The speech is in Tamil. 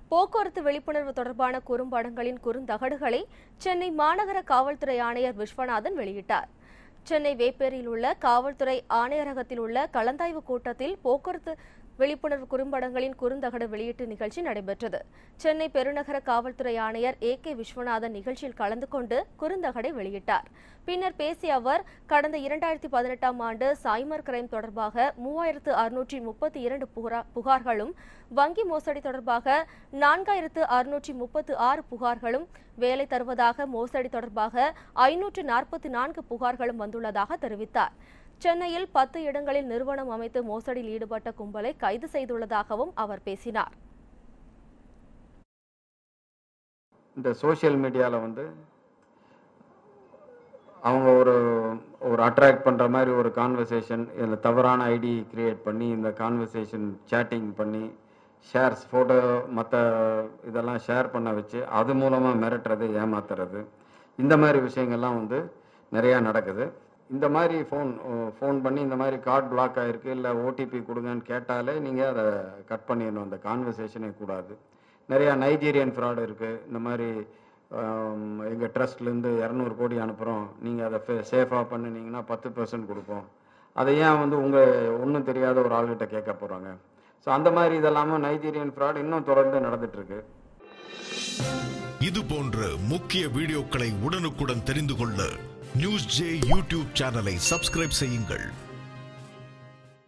போக்குவரத்து விழிப்புணர்வு தொடர்பான குறும்படங்களின் குறுந்தகடுகளை சென்னை மாநகர காவல்துறை ஆணையர் விஸ்வநாதன் வெளியிட்டார் சென்னை வேப்பேரியில் உள்ள காவல்துறை ஆணையரகத்தில் உள்ள கலந்தாய்வு கூட்டத்தில் போக்குவரத்து விழிப்புணர்வு குறும்படங்களின் குறுந்தகடு வெளியீட்டு நிகழ்ச்சி நடைபெற்றது சென்னை பெருநகர காவல்துறை ஆணையர் ஏ கே விஸ்வநாதன் நிகழ்ச்சியில் கலந்து கொண்டு குறுந்தகடை வெளியிட்டார் பின்னர் பேசிய அவர் கடந்த இரண்டாயிரத்தி பதினெட்டாம் ஆண்டு சைமர் கிரைம் தொடர்பாக மூவாயிரத்து அறுநூற்றி முப்பத்தி இரண்டு புகார்களும் வங்கி மோசடி தொடர்பாக நான்காயிரத்து அறுநூற்றி முப்பத்து ஆறு புகார்களும் வேலை தருவதாக மோசடி தொடர்பாக ஐநூற்று நாற்பத்தி நான்கு புகார்களும் வந்துள்ளதாக தெரிவித்தார் சென்னையில் பத்து இடங்களில் நிறுவனம் அமைத்து மோசடியில் ஈடுபட்ட கும்பலை கைது செய்துள்ளதாகவும் அவர் பேசினார் இந்த சோஷியல் மீடியாவில் வந்து அவங்க ஒரு ஒரு அட்ராக்ட் பண்ணுற மாதிரி ஒரு கான்வர்சேஷன் இதில் தவறான ஐடி கிரியேட் பண்ணி இந்த கான்வர்சேஷன் சேட்டிங் பண்ணி ஷேர்ஸ் ஃபோட்டோ மற்ற இதெல்லாம் ஷேர் பண்ண வச்சு அது மூலமாக மிரட்டுறது ஏமாத்துறது இந்த மாதிரி விஷயங்கள்லாம் வந்து நிறையா நடக்குது இந்த மாதிரி ஃபோன் ஃபோன் பண்ணி இந்த மாதிரி கார்டு பிளாக் ஆகிருக்கு இல்லை ஓடிபி கொடுங்கன்னு கேட்டாலே நீங்கள் அதை கட் பண்ணிடணும் அந்த கான்வர்சேஷனே கூடாது நிறையா நைஜீரியன் ஃப்ராடு இருக்குது இந்த மாதிரி எங்கள் ட்ரஸ்ட்லேருந்து இரநூறு கோடி அனுப்புகிறோம் நீங்கள் அதை சேஃபாக பண்ணினீங்கன்னா பத்து பர்சன்ட் கொடுப்போம் அதை ஏன் வந்து உங்கள் ஒன்றும் தெரியாத ஒரு ஆள்கிட்ட கேட்க போகிறாங்க ஸோ அந்த மாதிரி இதெல்லாமல் நைஜீரியன் ஃப்ராட் இன்னும் தொடர்ந்து நடந்துட்டுருக்கு இது போன்ற முக்கிய வீடியோக்களை உடனுக்குடன் தெரிந்து கொள்ள நியூஸ் ஜே யூடியூப் சேனலை சப்ஸ்கிரைப் செய்யுங்கள்